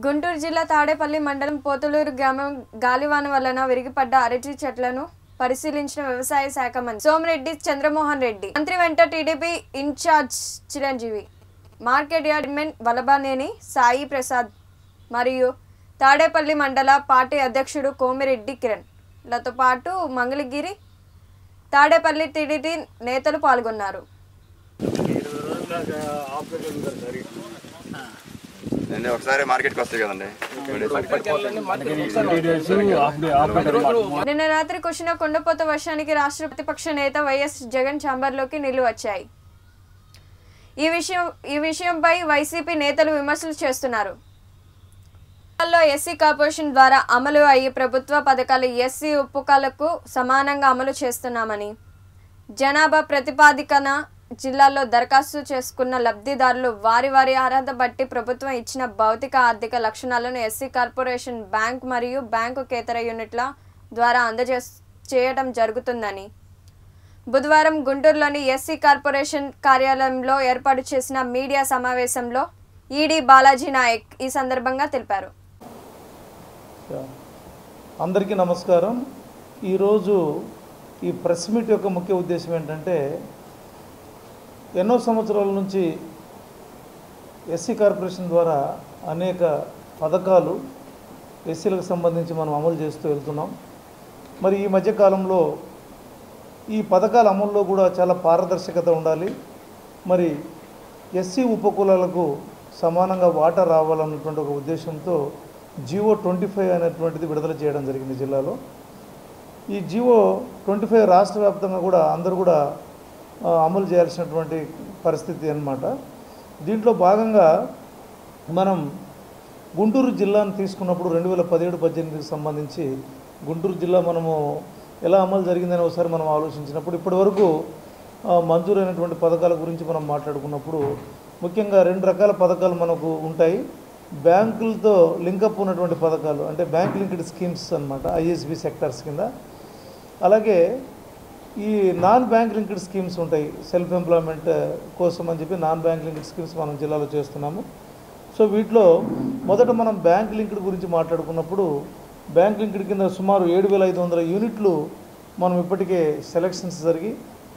గుంటూరు జిల్లా తాడేపల్లి మండలం పోతులూరు గ్రామం గాలివాన వలన విరిగిపడ్డ అరటి చెట్లను పరిశీలించిన వ్యవసాయ శాఖ మంత్రి సోమిరెడ్డి చంద్రమోహన్ రెడ్డి మంత్రి వెంట టీడీపీ ఇన్ఛార్జ్ చిరంజీవి మార్కెట్ యార్డ్మెన్ వలభానేని సాయి ప్రసాద్ మరియు తాడేపల్లి మండల పార్టీ అధ్యక్షుడు కోమిరెడ్డి కిరణ్ లతో పాటు మంగళగిరి తాడేపల్లి టీడీపీ నేతలు పాల్గొన్నారు నేను ఒకసారి మార్కెట్కి వస్తాయి కదండి నిన్న రాత్రి కురిసిన కొండపోత వర్షానికి రాష్ట్ర ప్రతిపక్ష నేత వైఎస్ జగన్ ఛాంబర్లోకి నీళ్లు వచ్చాయి ఈ విషయం ఈ విషయంపై వైసీపీ నేతలు విమర్శలు చేస్తున్నారు జిల్లాల్లో ఎస్సీ కార్పొరేషన్ ద్వారా అమలు అయ్యే ప్రభుత్వ పథకాలు ఎస్సీ ఉపకాలకు సమానంగా అమలు చేస్తున్నామని జనాభా ప్రతిపాదికన జిల్లాల్లో దరఖాస్తు చేసుకున్న లబ్ధిదారులు వారి వారి అర్హత బట్టి ప్రభుత్వం ఇచ్చిన భౌతిక ఆర్థిక లక్షణాలను ఎస్సీ కార్పొరేషన్ బ్యాంక్ మరియు బ్యాంకుకేతర యూనిట్ల ద్వారా అందజే చేయడం జరుగుతుందని బుధవారం గుంటూరులోని ఎస్సీ కార్పొరేషన్ కార్యాలయంలో ఏర్పాటు చేసిన మీడియా సమావేశంలో ఈడీ బాలాజీ నాయక్ ఈ సందర్భంగా తెలిపారు అందరికీ నమస్కారం ఈరోజు ఈ ప్రెస్ మీట్ యొక్క ముఖ్య ఉద్దేశం ఏంటంటే ఎన్నో సంవత్సరాల నుంచి ఎస్సీ కార్పొరేషన్ ద్వారా అనేక పథకాలు ఎస్సీలకు సంబంధించి మనం అమలు చేస్తూ వెళ్తున్నాం మరి ఈ మధ్యకాలంలో ఈ పథకాల అమల్లో కూడా చాలా పారదర్శకత ఉండాలి మరి ఎస్సీ ఉపకులాలకు సమానంగా వాటా రావాలన్నటువంటి ఒక ఉద్దేశంతో జివో ట్వంటీ ఫైవ్ అనేటువంటిది విడుదల చేయడం జరిగింది జిల్లాలో ఈ జివో ట్వంటీ ఫైవ్ రాష్ట్ర వ్యాప్తంగా కూడా అందరూ కూడా ఆ, అమలు చేయాల్సినటువంటి పరిస్థితి అన్నమాట దీంట్లో భాగంగా మనం గుంటూరు జిల్లాను తీసుకున్నప్పుడు రెండు వేల పదిహేడు పద్దెనిమిదికి సంబంధించి గుంటూరు జిల్లా మనము ఎలా అమలు జరిగిందని ఒకసారి మనం ఆలోచించినప్పుడు ఇప్పటివరకు ఆ, మంజూరైనటువంటి పథకాల గురించి మనం మాట్లాడుకున్నప్పుడు ముఖ్యంగా రెండు రకాల పథకాలు మనకు ఉంటాయి బ్యాంకులతో లింకప్ ఉన్నటువంటి పథకాలు అంటే బ్యాంక్ లింక్డ్ స్కీమ్స్ అన్నమాట ఐఎస్బి సెక్టర్స్ కింద అలాగే ఈ నాన్ బ్యాంక్ లింక్డ్ స్కీమ్స్ ఉంటాయి సెల్ఫ్ ఎంప్లాయ్మెంట్ కోసం అని చెప్పి నాన్ బ్యాంక్ లింక్డ్ స్కీమ్స్ మనం జిల్లాలో చేస్తున్నాము సో వీటిలో మొదట మనం బ్యాంక్ లింక్డ్ గురించి మాట్లాడుకున్నప్పుడు బ్యాంక్ లింక్డ్ కింద సుమారు ఏడు వేల ఐదు వందల యూనిట్లు మనం ఇప్పటికే సెలక్షన్స్ జరిగి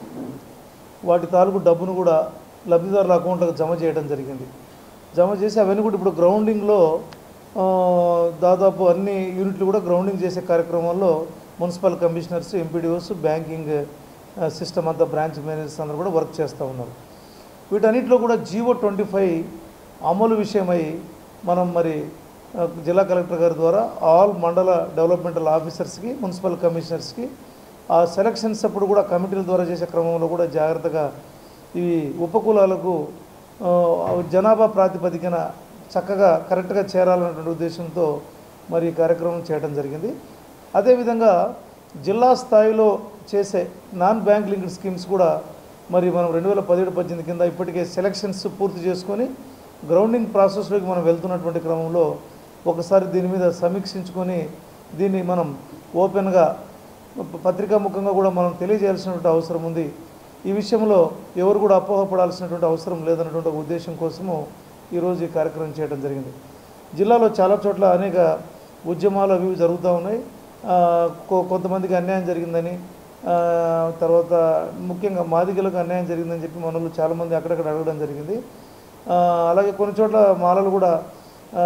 వాటి తాలూకు డబ్బును కూడా లబ్ధిదారుల అకౌంట్లకు జమ చేయడం జరిగింది జమ చేసి అవన్నీ కూడా ఇప్పుడు గ్రౌండింగ్లో ఆ, దాదాపు అన్ని యూనిట్లు కూడా గ్రౌండింగ్ చేసే కార్యక్రమంలో మున్సిపల్ కమిషనర్స్ ఎంపీడీఓస్ బ్యాంకింగ్ ఆ, సిస్టమ్ అంతా బ్రాంచ్ మేనేజర్స్ అందరూ కూడా వర్క్ చేస్తూ ఉన్నారు వీటన్నిటిలో కూడా జీవో ట్వంటీ ఫైవ్ అమలు విషయమై మనం మరి ఆ, జిల్లా కలెక్టర్ గారి ద్వారా ఆల్ మండల డెవలప్మెంటల్ ఆఫీసర్స్కి మున్సిపల్ కమిషనర్స్కి ఆ సెలక్షన్స్ అప్పుడు కూడా కమిటీల ద్వారా చేసే క్రమంలో కూడా జాగ్రత్తగా ఈ ఉపకులాలకు ఆ, జనాభా ప్రాతిపదికన చక్కగా కరెక్ట్గా చేరాలన్నటువంటి ఉద్దేశంతో మరి ఈ కార్యక్రమం చేయడం జరిగింది అదేవిధంగా జిల్లా స్థాయిలో చేసే నాన్ బ్యాంక్ లింక్డ్ స్కీమ్స్ కూడా మరి మనం రెండు వేల పదిహేడు పద్దెనిమిది కింద ఇప్పటికే సెలక్షన్స్ పూర్తి చేసుకొని గ్రౌండింగ్ ప్రాసెస్లోకి మనం వెళ్తున్నటువంటి క్రమంలో ఒకసారి దీని మీద సమీక్షించుకొని దీన్ని మనం ఓపెన్గా పత్రికా ముఖంగా కూడా మనం తెలియజేయాల్సినటువంటి అవసరం ఉంది ఈ విషయంలో ఎవరు కూడా అపోహపడాల్సినటువంటి అవసరం లేదన్నటువంటి ఒక ఉద్దేశం కోసము ఈరోజు ఈ కార్యక్రమం చేయడం జరిగింది జిల్లాలో చాలా చోట్ల అనేక ఉద్యమాలు అవి ఇవి జరుగుతూ ఉన్నాయి ఆ, కొ- కొంతమందికి అన్యాయం జరిగిందని ఆ, తర్వాత ముఖ్యంగా మాదిగలకు అన్యాయం జరిగిందని చెప్పి మనలు చాలామంది అక్కడక్కడ అడగడం జరిగింది ఆ, అలాగే కొన్ని చోట్ల మాలలు కూడా ఆ,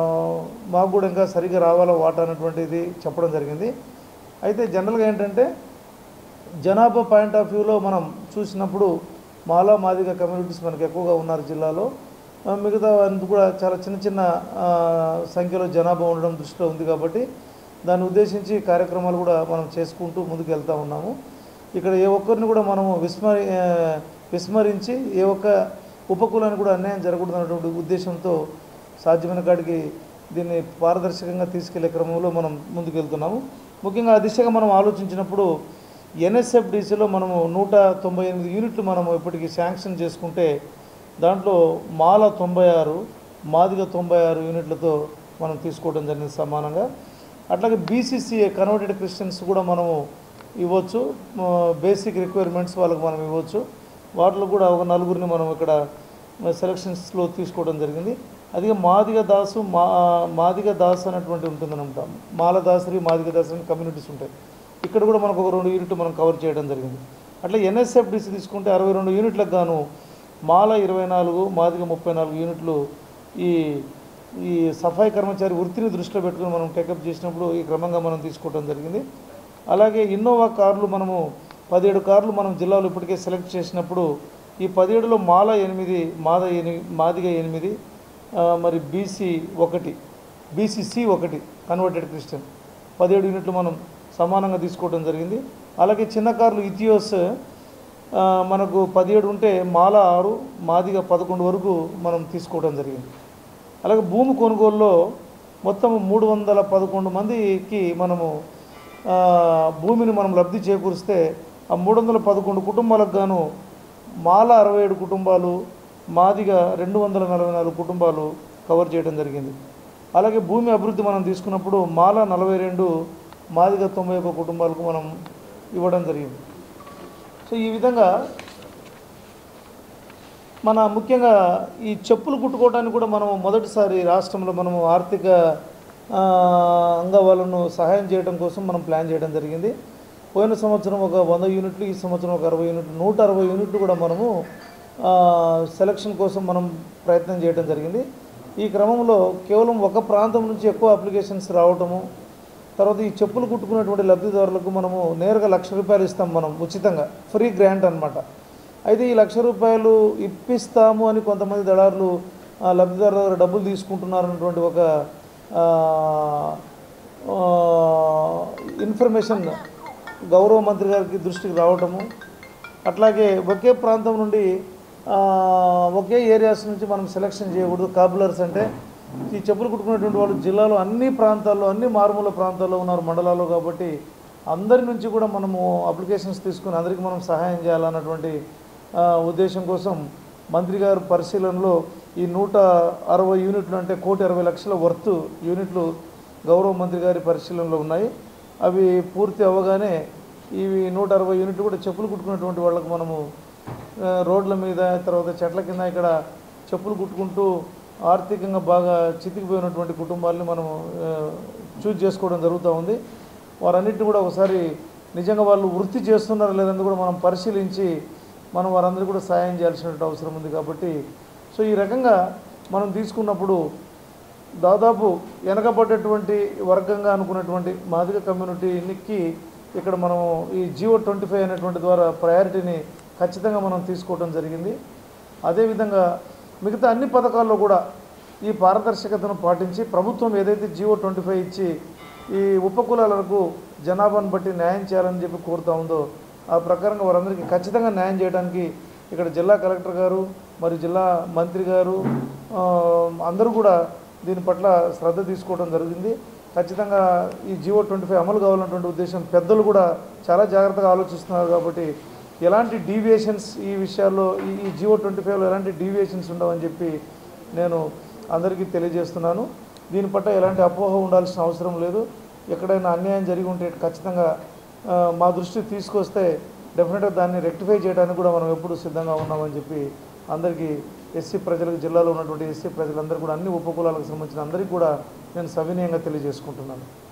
మాకు కూడా ఇంకా సరిగా రావాలా వాటా అనేటువంటిది చెప్పడం జరిగింది అయితే జనరల్గా ఏంటంటే జనాభా పాయింట్ ఆఫ్ వ్యూలో మనం చూసినప్పుడు మాలా మాదిగ కమ్యూనిటీస్ మనకు ఎక్కువగా ఉన్నారు జిల్లాలో ఆ, మిగతా అంతా కూడా చాలా చిన్న చిన్న ఆ, సంఖ్యలో జనాభా ఉండడం దృష్టిలో ఉంది కాబట్టి దాన్ని ఉద్దేశించి కార్యక్రమాలు కూడా మనం చేసుకుంటూ ముందుకు వెళ్తూ ఉన్నాము ఇక్కడ ఏ ఒక్కరిని కూడా మనము విస్మరి ఆ, విస్మరించి ఏ ఒక్క ఉపకులానికి కూడా అన్యాయం జరగకూడదు అన్నటువంటి ఉద్దేశంతో సాధ్యమైన కాడికి దీన్ని పారదర్శకంగా తీసుకెళ్లే క్రమంలో మనం ముందుకు వెళ్తున్నాము ముఖ్యంగా ఆ దిశగా మనం ఆలోచించినప్పుడు ఎన్ఎస్ఎఫ్డిసిలో మనము నూట తొంభై ఎనిమిది యూనిట్లు మనము ఇప్పటికి శాంక్షన్ చేసుకుంటే దాంట్లో మాల తొంభై ఆరు మాదిగ తొంభై ఆరు యూనిట్లతో మనం తీసుకోవడం జరిగింది సమానంగా అట్లాగే బీసీసీఏ కన్వర్టెడ్ క్రిస్టియన్స్ కూడా మనము ఇవ్వచ్చు బేసిక్ రిక్వైర్మెంట్స్ వాళ్ళకి మనం ఇవ్వచ్చు వాటిలో కూడా ఒక నలుగురిని మనం ఇక్కడ సెలక్షన్స్లో తీసుకోవడం జరిగింది అదిగా మాదిగ దాసు మా మాదిగ దాస్ అనేటువంటి ఉంటుందన్నమాట మాలదాసరి మాదిగ దాసరి అని కమ్యూనిటీస్ ఉంటాయి ఇక్కడ కూడా మనకు ఒక రెండు యూనిట్లు మనం కవర్ చేయడం జరిగింది అట్లా ఎన్ఎస్ఎఫ్డిసి తీసుకుంటే అరవై రెండు యూనిట్లకు గాను మాల ఇరవై నాలుగు మాదిగ ముప్పై నాలుగు యూనిట్లు ఈ ఈ సఫాయి కర్మచారి వృత్తిని దృష్టిలో పెట్టుకుని మనం టేకప్ చేసినప్పుడు ఈ క్రమంగా మనం తీసుకోవడం జరిగింది అలాగే ఇన్నోవా కార్లు మనము పదిహేడు కార్లు మనం జిల్లాలో ఇప్పటికే సెలెక్ట్ చేసినప్పుడు ఈ పదిహేడులో మాల ఎనిమిది మాద ఎనిమిది మాదిగ ఎనిమిది ఆ, మరి బీసీ ఒకటి బీసీసీ ఒకటి కన్వర్టెడ్ క్రిస్టియన్ పదిహేడు యూనిట్లు మనం సమానంగా తీసుకోవడం జరిగింది అలాగే చిన్న కార్లు ఇథియోస్ ఆ, మనకు పదిహేడు ఉంటే మాల ఆరు మాదిగ పదకొండు వరకు మనం తీసుకోవడం జరిగింది అలాగే భూమి కొనుగోలులో మొత్తం మూడు వందల పదకొండు మందికి మనము ఆ, భూమిని మనం లబ్ధి చేకూరిస్తే ఆ మూడు వందల పదకొండు కుటుంబాలకు గాను మాల అరవై ఏడు కుటుంబాలు మాదిగా రెండు వందల నలభై నాలుగు కుటుంబాలు కవర్ చేయడం జరిగింది అలాగే భూమి అభివృద్ధి మనం తీసుకున్నప్పుడు మాల నలభై రెండు మాదిగా తొంభై ఒక్క కుటుంబాలకు మనం ఇవ్వడం జరిగింది సో ఈ విధంగా మన ముఖ్యంగా ఈ చెప్పులు కుట్టుకోవడానికి కూడా మనం మొదటిసారి రాష్ట్రంలో మనము ఆర్థిక ఆ, అంగా వాళ్ళను సహాయం చేయడం కోసం మనం ప్లాన్ చేయడం జరిగింది పోయిన సంవత్సరం ఒక వంద యూనిట్లు ఈ సంవత్సరం ఒక అరవై యూనిట్లు నూట అరవై యూనిట్లు కూడా మనము ఆ, సెలక్షన్ కోసం మనం ప్రయత్నం చేయడం జరిగింది ఈ క్రమంలో కేవలం ఒక ప్రాంతం నుంచి ఎక్కువ అప్లికేషన్స్ రావటము తర్వాత ఈ చెప్పులు కుట్టుకున్నటువంటి లబ్ధిదారులకు మనము నేరుగా లక్ష రూపాయలు ఇస్తాం మనం ఉచితంగా ఫ్రీ గ్రాంట్ అన్నమాట అయితే ఈ లక్ష రూపాయలు ఇప్పిస్తాము అని కొంతమంది దళారులు ఆ లబ్ధిదారుల దగ్గర డబ్బులు తీసుకుంటున్నారు అన్నటువంటి ఒక ఆ, ఆ, ఇన్ఫర్మేషన్ గౌరవ మంత్రి గారికి దృష్టికి రావటము అట్లాగే ఒకే ప్రాంతం నుండి ఆ, ఒకే ఏరియాస్ నుంచి మనం సెలెక్షన్ చేయకూడదు కాబులర్స్ అంటే ఈ చెప్పులు కుట్టుకునేటువంటి వాళ్ళు జిల్లాలో అన్ని ప్రాంతాల్లో అన్ని మారుమూల ప్రాంతాల్లో ఉన్నారు మండలాల్లో కాబట్టి అందరి నుంచి కూడా మనము అప్లికేషన్స్ తీసుకుని అందరికీ మనం సహాయం చేయాలన్నటువంటి ఆ, ఉద్దేశం కోసం మంత్రి గారు పరిశీలనలో ఈ నూట అరవై యూనిట్లు అంటే కోటి అరవై లక్షల వర్త్ యూనిట్లు గౌరవ మంత్రి గారి పరిశీలనలో ఉన్నాయి అవి పూర్తి అవ్వగానే ఇవి నూట అరవై యూనిట్లు కూడా చెప్పులు కుట్టుకున్నటువంటి వాళ్ళకు మనము ఆ, రోడ్ల మీద తర్వాత చెట్ల కింద ఇక్కడ చెప్పులు కుట్టుకుంటూ ఆర్థికంగా బాగా చితికిపోయినటువంటి కుటుంబాలని మనము ఆ, చూజ్ చేసుకోవడం జరుగుతూ ఉంది వారన్నిటిని కూడా ఒకసారి నిజంగా వాళ్ళు వృత్తి చేస్తున్నారా లేదని కూడా మనం పరిశీలించి మనం వారందరికీ కూడా సాయం చేయాల్సినటువంటి అవసరం ఉంది కాబట్టి సో ఈ రకంగా మనం తీసుకున్నప్పుడు దాదాపు వెనకబడ్డటువంటి వర్గంగా అనుకున్నటువంటి మాదిగ కమ్యూనిటీకి ఇక్కడ మనం ఈ జియో ట్వంటీ ఫైవ్ అనేటువంటి ద్వారా ప్రయారిటీని ఖచ్చితంగా మనం తీసుకోవడం జరిగింది అదేవిధంగా మిగతా అన్ని పథకాల్లో కూడా ఈ పారదర్శకతను పాటించి ప్రభుత్వం ఏదైతే జియో ట్వంటీ ఫైవ్ ఇచ్చి ఈ ఉపకులాలకు జనాభాను బట్టి న్యాయం చేయాలని చెప్పి కోరుతా ఉందో ఆ ప్రకారంగా వారందరికీ ఖచ్చితంగా న్యాయం చేయడానికి ఇక్కడ జిల్లా కలెక్టర్ గారు మరి జిల్లా మంత్రి గారు ఆ, అందరూ కూడా దీని పట్ల శ్రద్ధ తీసుకోవడం జరిగింది ఖచ్చితంగా ఈ జియో ట్వంటీ ఫైవ్ అమలు కావాలన్నటువంటి ఉద్దేశం పెద్దలు కూడా చాలా జాగ్రత్తగా ఆలోచిస్తున్నారు కాబట్టి ఎలాంటి డీవియేషన్స్ ఈ విషయాల్లో ఈ ఈ జియో ట్వంటీ ఫైవ్లో ఎలాంటి డీవియేషన్స్ ఉండవని చెప్పి నేను అందరికీ తెలియజేస్తున్నాను దీని పట్ల ఎలాంటి అపోహ ఉండాల్సిన అవసరం లేదు ఎక్కడైనా అన్యాయం జరిగి ఉంటే ఖచ్చితంగా ఆ, మా దృష్టికి తీసుకొస్తే డెఫినెట్గా దాన్ని రెక్టిఫై చేయడానికి కూడా మనం ఎప్పుడు సిద్ధంగా ఉన్నామని చెప్పి అందరికీ ఎస్సీ ప్రజలకు జిల్లాలో ఉన్నటువంటి ఎస్సీ ప్రజలందరూ కూడా అన్ని ఉపకులాలకు సంబంధించిన అందరికీ కూడా నేను సవినయంగా తెలియజేసుకుంటున్నాను